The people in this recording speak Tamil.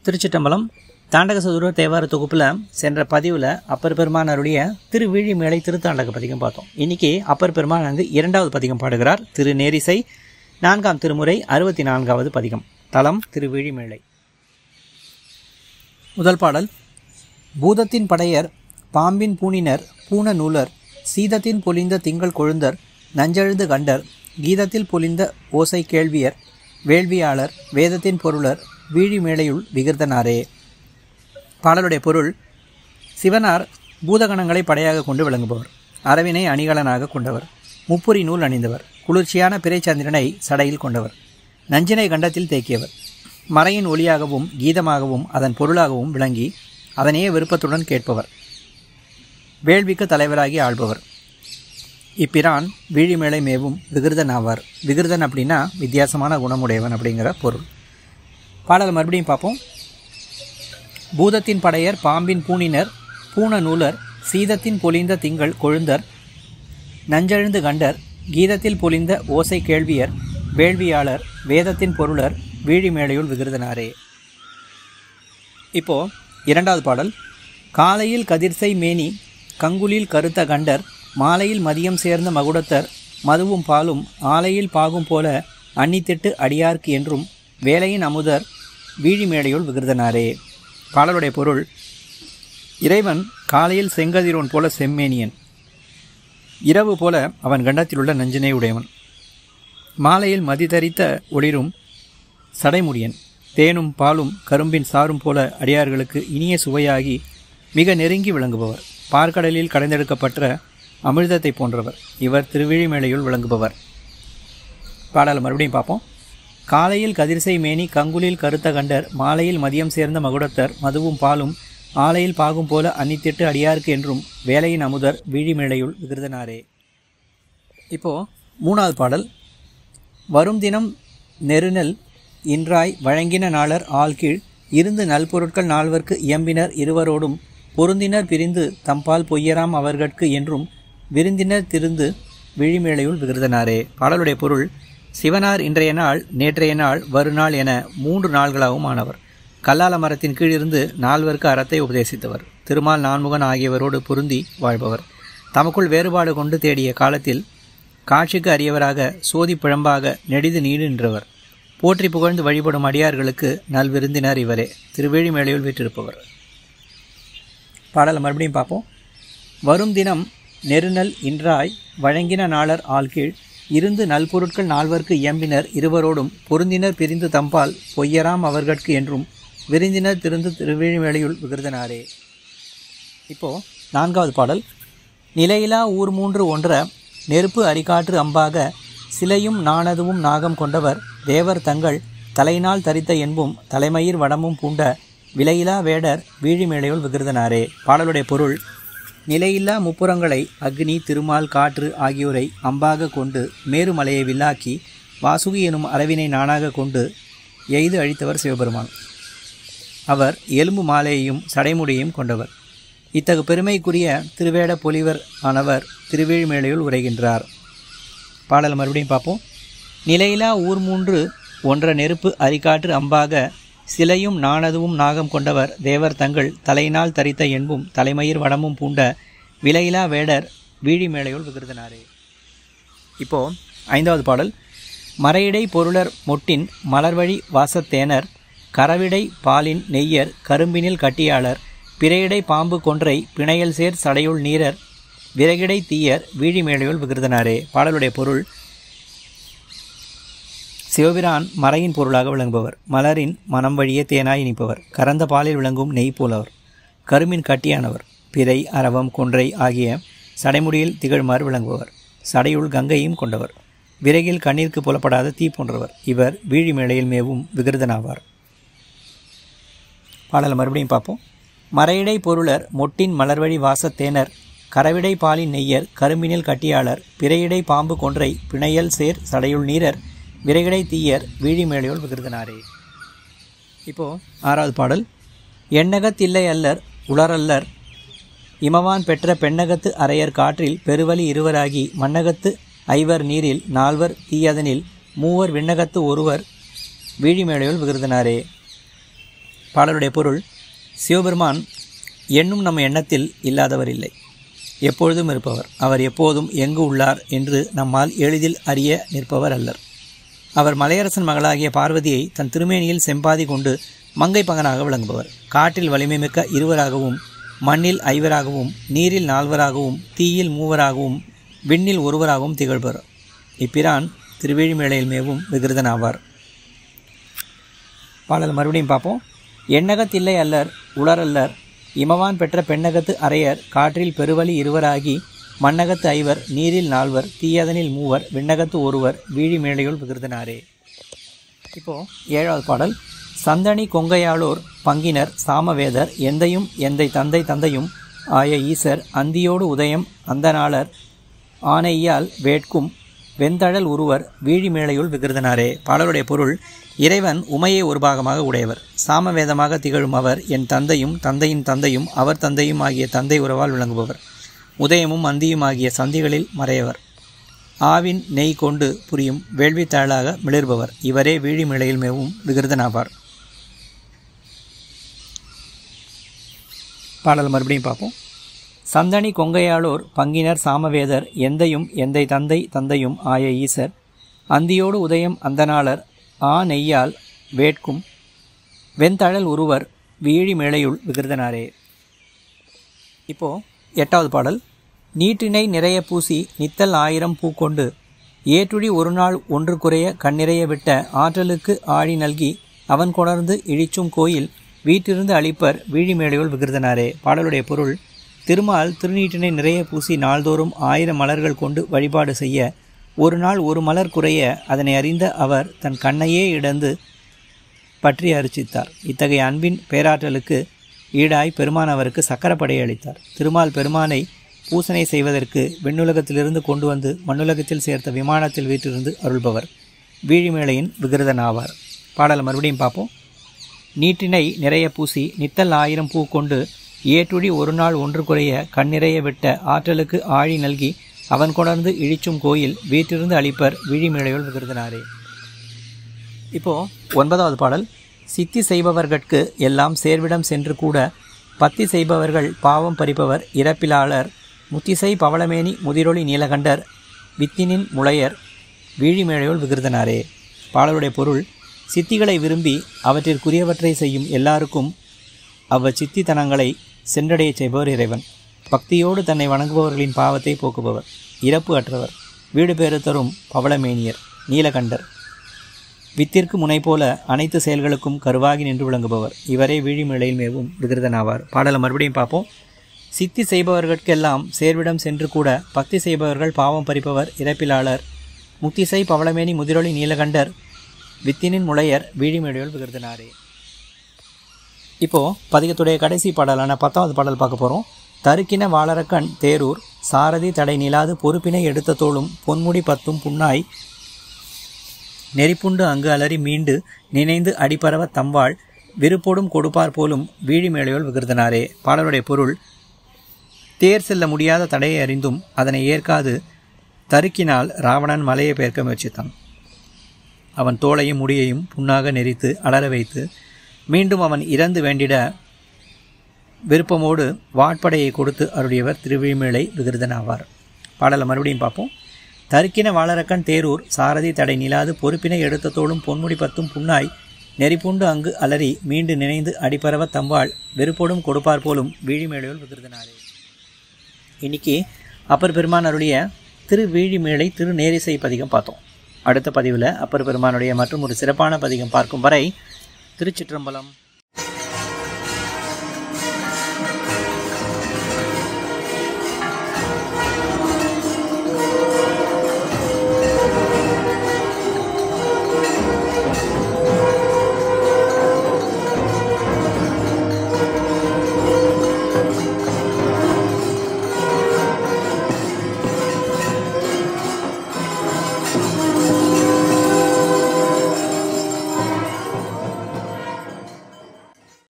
திருச்சிட்டம்பலம் தாண்டக சதுர தேவார தொகுப்பில் சென்ற பதிவில் அப்பர் பெருமான் அருடைய திருவிழிமேளை திருத்தாண்டக பதிகம் பார்த்தோம் இன்னைக்கு அப்பர் பெருமான் அங்கு இரண்டாவது பதிகம் பாடுகிறார் திரு நேரிசை நான்காம் திருமுறை அறுபத்தி நான்காவது பதிகம் தலம் திருவிழிமேளை முதல் பாடல் பூதத்தின் படையர் பாம்பின் பூணினர் பூன நூலர் சீதத்தின் பொலிந்த திங்கள் கொழுந்தர் நஞ்செழுந்து கண்டர் கீதத்தில் பொலிந்த ஓசை கேள்வியர் வேள்வியாளர் வேதத்தின் பொருளர் வீழிமேளையுள் விகிர்தனாரே பாடலுடைய பொருள் சிவனார் பூதகணங்களை படையாக கொண்டு விளங்குபவர் அரவினை அணிகலனாக கொண்டவர் முப்புரி நூல் அணிந்தவர் குளிர்ச்சியான பிறைச்சந்திரனை சடையில் கொண்டவர் நஞ்சினை கண்டத்தில் தேக்கியவர் மறையின் ஒளியாகவும் கீதமாகவும் அதன் பொருளாகவும் விளங்கி அதனையே விருப்பத்துடன் கேட்பவர் வேள்விக்கு தலைவராகி ஆள்பவர் இப்பிரான் வீழிமேளை மேவும் விகிருதன் ஆவார் விகிருதன் அப்படின்னா வித்தியாசமான குணமுடையவன் அப்படிங்கிற பொருள் பாடல் மறுபடியும் பார்ப்போம் பூதத்தின் படையர் பாம்பின் பூணினர் பூன நூலர் சீதத்தின் பொலிந்த திங்கள் கொழுந்தர் நஞ்செழுந்து கண்டர் கீதத்தில் பொலிந்த ஓசை கேள்வியர் வேள்வியாளர் வேதத்தின் பொருளர் வீழிமேளையுள் விகிருதனாரே இப்போ இரண்டாவது பாடல் காலையில் கதிர்சை மேனி கங்குலில் கருத்த கண்டர் மாலையில் மதியம் சேர்ந்த மகுடத்தர் மதுவும் பாலும் ஆலையில் பாகும் போல அன்னித்திட்டு அடியார்க்கு என்றும் வேலையின் அமுதர் வீழிமேடையுள் விகிருதனாரே பாடலுடைய பொருள் இறைவன் காலையில் செங்கதிரோன் போல செம்மேனியன் இரவு போல அவன் கண்டத்திலுள்ள நஞ்சினை உடையவன் மாலையில் மதி தரித்த ஒளிரும் சடைமுடியன் தேனும் பாலும் கரும்பின் சாரும் போல அடியார்களுக்கு இனிய சுவையாகி மிக நெருங்கி விளங்குபவர் பார்க்கடலில் கடைந்தெடுக்கப்பட்ட அமிர்தத்தை போன்றவர் இவர் திருவிழிமேளையுள் விளங்குபவர் பாடல் மறுபடியும் பார்ப்போம் காலையில் கதிர்சை மேனி கங்குலில் கருத்த கண்டர் மாலையில் மதியம் சேர்ந்த மகுடத்தர் மதுவும் பாலும் ஆலையில் பாகும் போல அன்னித்திட்டு அடியாருக்கு என்றும் வேலையின் அமுதர் வீழிமேளையுள் விகிருதனாரே இப்போ மூணாவது பாடல் வரும் தினம் நெருநெல் இன்றாய் வழங்கின நாளர் ஆள்கீழ் இருந்து நல்பொருட்கள் நால்வர்க்கு இயம்பினர் இருவரோடும் பொருந்தினர் பிரிந்து தம்பால் பொய்யராம் அவர்கட்கு என்றும் விருந்தினர் திருந்து விழிமேளையுள் விகிருதனாரே பாடலுடைய பொருள் சிவனார் இன்றைய நாள் நேற்றைய நாள் வருநாள் என மூன்று நாள்களாகவும் ஆனவர் கல்லால மரத்தின் கீழிருந்து நால்வருக்கு அறத்தை உபதேசித்தவர் திருமால் நான்முகன் ஆகியவரோடு பொருந்தி வாழ்பவர் தமக்குள் வேறுபாடு கொண்டு தேடிய காலத்தில் காட்சிக்கு அரியவராக சோதி பிழம்பாக நெடிது நீடு நின்றவர் போற்றி புகழ்ந்து வழிபடும் அடியார்களுக்கு நல்விருந்தினர் இவரே திருவேழிமேளையுள் வீற்றிருப்பவர் பாடலை மறுபடியும் பார்ப்போம் வரும் தினம் நெருநல் இன்றாய் வழங்கின நாளர் ஆள்கீழ் இருந்து நல்பொருட்கள் நால்வர்க்கு இயம்பினர் இருவரோடும் பொருந்தினர் பிரிந்து தம்பால் பொய்யராம் அவர்கட்கு என்றும் விருந்தினர் திருந்து திருவேழிமேளையுள் விகிருதனாரே இப்போ நான்காவது பாடல் நிலையிலா ஊர் மூன்று ஒன்ற நெருப்பு அரிகாற்று அம்பாக சிலையும் நாணதுவும் நாகம் கொண்டவர் தேவர் தங்கள் தலையினால் தரித்த என்பும் தலைமயிர் வடமும் பூண்ட விலையிலா வேடர் வீழிமேளையுள் விகிருதனாரே பாடலுடைய பொருள் நிலையில்லா முப்புறங்களை அக்னி திருமால் காற்று ஆகியோரை அம்பாக கொண்டு மேருமலையை வில்லாக்கி வாசுகி எனும் அளவினை நானாக கொண்டு எய்து அழித்தவர் சிவபெருமான் அவர் எலும்பு மாலையையும் சடைமுடியையும் கொண்டவர் இத்தகு பெருமைக்குரிய திருவேட பொலிவர் ஆனவர் திருவேழிமேளையுள் உரைகின்றார் பாடல் மறுபடியும் பார்ப்போம் நிலையிலா ஊர் மூன்று ஒன்ற நெருப்பு அரிகாற்று அம்பாக சிலையும் நாணதுவும் நாகம் கொண்டவர் தேவர் தங்கள் தலையினால் தரித்த என்பும் தலைமயிர் வடமும் பூண்ட விலையிலா வேடர் வீழிமேளையுள் விகிருதனாரே இப்போ ஐந்தாவது பாடல் மறையிடை பொருளர் மொட்டின் மலர்வழி வாசத்தேனர் கரவிடை பாலின் நெய்யர் கரும்பினில் கட்டியாளர் பிறையிடை பாம்பு கொன்றை பிணையல் சேர் சடையுள் நீரர் விறகிடை தீயர் வீழிமேளையுள் விகிருதனாரே பாடலுடைய பொருள் சிவபிரான் மறையின் பொருளாக விளங்குபவர் மலரின் மனம் வழியே தேனாய் இனிப்பவர் கறந்த பாலில் விளங்கும் நெய் போலவர் கருமின் கட்டியானவர் பிறை அரவம் கொன்றை ஆகிய சடைமுடியில் திகழ்மாறு விளங்குபவர் சடையுள் கங்கையும் கொண்டவர் விறகில் கண்ணீருக்கு புலப்படாத தீ போன்றவர் இவர் வீழிமேளையில் மேவும் விகிருதனாவார் பாடலை மறுபடியும் பார்ப்போம் மறையிடை பொருளர் மொட்டின் மலர்வழி வாசத்தேனர் கரவிடை பாலின் நெய்யர் கரும்பினில் கட்டியாளர் பிறையிடை பாம்பு கொன்றை பிணையல் சேர் சடையுள் நீரர் விரைகிடை தீயர் வீழிமேளையோல் விகிருதனாரே இப்போ ஆறாவது பாடல் எண்ணகத்தில்லை அல்லர் உளரல்லர் இமவான் பெற்ற பெண்ணகத்து அரையர் காற்றில் பெருவலி இருவராகி மண்ணகத்து ஐவர் நீரில் நால்வர் தீயதனில் மூவர் விண்ணகத்து ஒருவர் வீழிமேளையோல் விகிருதனாரே பாடலுடைய பொருள் சிவபெருமான் எண்ணும் நம் எண்ணத்தில் இல்லாதவர் இல்லை எப்பொழுதும் இருப்பவர் அவர் எப்போதும் எங்கு உள்ளார் என்று நம்மால் எளிதில் அறிய நிற்பவர் அல்லர் அவர் மலையரசன் மகளாகிய பார்வதியை தன் திருமேனியில் செம்பாதி கொண்டு மங்கை பங்கனாக விளங்குபவர் காட்டில் வலிமை மிக்க இருவராகவும் மண்ணில் ஐவராகவும் நீரில் நால்வராகவும் தீயில் மூவராகவும் விண்ணில் ஒருவராகவும் திகழ்பவர் இப்பிரான் திருவேழிமேளையில் மேவும் விகிருதன் ஆவார் பாடல் மறுபடியும் பார்ப்போம் எண்ணகத்தில்லை அல்லர் உளரல்லர் இமவான் பெற்ற பெண்ணகத்து அரையர் காற்றில் பெருவழி இருவராகி மண்ணகத்து ஐவர் நீரில் நால்வர் தீயதனில் மூவர் விண்ணகத்து ஒருவர் வீழி மேடையுள் விகிருதனாரே இப்போ ஏழாவது பாடல் சந்தனி கொங்கையாளோர் பங்கினர் சாமவேதர் எந்தையும் எந்தை தந்தை தந்தையும் ஆய ஈசர் அந்தியோடு உதயம் அந்தநாளர் ஆனையால் வேட்கும் வெந்தழல் உருவர் வீழிமேளையுள் விகிருதனாரே பாடலுடைய பொருள் இறைவன் உமையை ஒரு பாகமாக உடையவர் சாமவேதமாக திகழும் அவர் என் தந்தையும் தந்தையின் தந்தையும் அவர் தந்தையும் ஆகிய தந்தை உறவால் விளங்குபவர் உதயமும் அந்தியும் ஆகிய சந்திகளில் மறையவர் ஆவின் நெய் கொண்டு புரியும் வேள்வித்தாளாக மிளிர்பவர் இவரே வீழிமிளையில் மேவும் விகிருதனாவார் பாடல் மறுபடியும் பார்ப்போம் சந்தனி கொங்கையாளோர் பங்கினர் சாமவேதர் எந்தையும் எந்தை தந்தை தந்தையும் ஆய ஈசர் அந்தியோடு உதயம் அந்தநாளர் ஆ நெய்யால் வேட்கும் வெண்தழல் உருவர் வீழி மேளையுள் விகிருதனாரே இப்போ எட்டாவது பாடல் நீட்டினை நிறைய பூசி நித்தல் ஆயிரம் பூக்கொண்டு ஏற்றுழி ஒரு நாள் ஒன்று குறைய கண்ணிறைய விட்ட ஆற்றலுக்கு ஆழி நல்கி அவன் கொணர்ந்து இழிச்சும் கோயில் வீட்டிலிருந்து அளிப்பர் வீழிமேடையுள் விகிருதனாரே பாடலுடைய பொருள் திருமால் திருநீட்டினை நிறைய பூசி நாள்தோறும் ஆயிரம் மலர்கள் கொண்டு வழிபாடு செய்ய ஒரு நாள் ஒரு மலர் குறைய அதனை அறிந்த அவர் தன் கண்ணையே இடந்து பற்றி அரிசித்தார் இத்தகைய அன்பின் பேராற்றலுக்கு ஈடாய் பெருமான் அவருக்கு சக்கரப்படை அளித்தார் திருமால் பெருமானை பூசனை செய்வதற்கு விண்ணுலகத்திலிருந்து கொண்டு வந்து மண்ணுலகத்தில் சேர்த்த விமானத்தில் வீற்றிருந்து அருள்பவர் வீழிமேளையின் விகிருதன் ஆவார் பாடலை மறுபடியும் பார்ப்போம் நீட்டினை நிறைய பூசி நித்தல் ஆயிரம் பூ கொண்டு ஏற்றுழி ஒரு நாள் ஒன்று குறைய கண்ணிறைய விட்ட ஆற்றலுக்கு ஆழி நல்கி அவன் கொணர்ந்து இழிச்சும் கோயில் வீட்டிலிருந்து அளிப்பர் விழிமேளையோல் விகிருதனாரே இப்போ ஒன்பதாவது பாடல் சித்தி செய்பவர்கட்கு எல்லாம் சேர்விடம் சென்று கூட பத்தி செய்பவர்கள் பாவம் பறிப்பவர் இறப்பிலாளர் முத்திசை பவளமேனி முதிரொளி நீலகண்டர் வித்தினின் முளையர் வீழிமேழையோல் விகிருதனாரே பாடலுடைய பொருள் சித்திகளை விரும்பி அவற்றிற்குரியவற்றை செய்யும் எல்லாருக்கும் அவ்வச்சித்தித்தனங்களை சென்றடையச் செய்பவர் இறைவன் பக்தியோடு தன்னை வணங்குபவர்களின் பாவத்தை போக்குபவர் இறப்பு அற்றவர் வீடு பேறு தரும் பவளமேனியர் நீலகண்டர் வித்திற்கு முனை போல அனைத்து செயல்களுக்கும் கருவாகி நின்று விளங்குபவர் இவரே வீழிமிழையில் மேவும் விகிருதனாவார் பாடலை மறுபடியும் பார்ப்போம் சித்தி செய்பவர்களுக்கெல்லாம் சேர்விடம் சென்று கூட பக்தி செய்பவர்கள் பாவம் பறிப்பவர் இறப்பிலாளர் முத்திசை பவளமேனி முதிரொளி நீலகண்டர் வித்தினின் முளையர் வீழிமேடையோல் விகிருதனாரே இப்போ பதிகத்துடைய கடைசி பாடலான பத்தாவது பாடல் பார்க்க போகிறோம் தருக்கின வாளரக்கண் தேரூர் சாரதி தடை நிலாது பொறுப்பினை எடுத்த தோளும் பொன்முடி பத்தும் புண்ணாய் நெறிப்புண்டு அங்கு அலறி மீண்டு நினைந்து அடிப்பரவ தம்பாள் விருப்போடும் கொடுப்பார் போலும் வீழிமேளையோல் விகிருதனாரே பாடலுடைய பொருள் தேர் செல்ல முடியாத தடையை அறிந்தும் அதனை ஏற்காது தருக்கினால் ராவணன் மலையை பெயர்க்க முயற்சித்தான் அவன் தோளையும் முடியையும் புண்ணாக நெறித்து அலற வைத்து மீண்டும் அவன் இறந்து வேண்டிட விருப்பமோடு வாட்படையை கொடுத்து அருடையவர் திருவிழிமேளை விகிருதனாவார் பாடலை மறுபடியும் பார்ப்போம் தருக்கின வாளரக்கன் தேரூர் சாரதி தடை நிலாது பொறுப்பினை எடுத்த தோளும் பொன்முடி பத்தும் புண்ணாய் நெறிப்புண்டு அங்கு அலறி மீண்டு நினைந்து அடிப்பரவ தம்பாள் வெறுப்போடும் கொடுப்பார் போலும் வீழிமேளையோல் விகிருதனாரே இன்னைக்கு அப்பர் பெருமான் அருடைய திரு வீழிமேளை திரு நேரிசை பதிகம் பார்த்தோம் அடுத்த பதிவில் அப்பர் பெருமானுடைய மற்றும் ஒரு சிறப்பான பதிகம் பார்க்கும் வரை திருச்சிற்றம்பலம்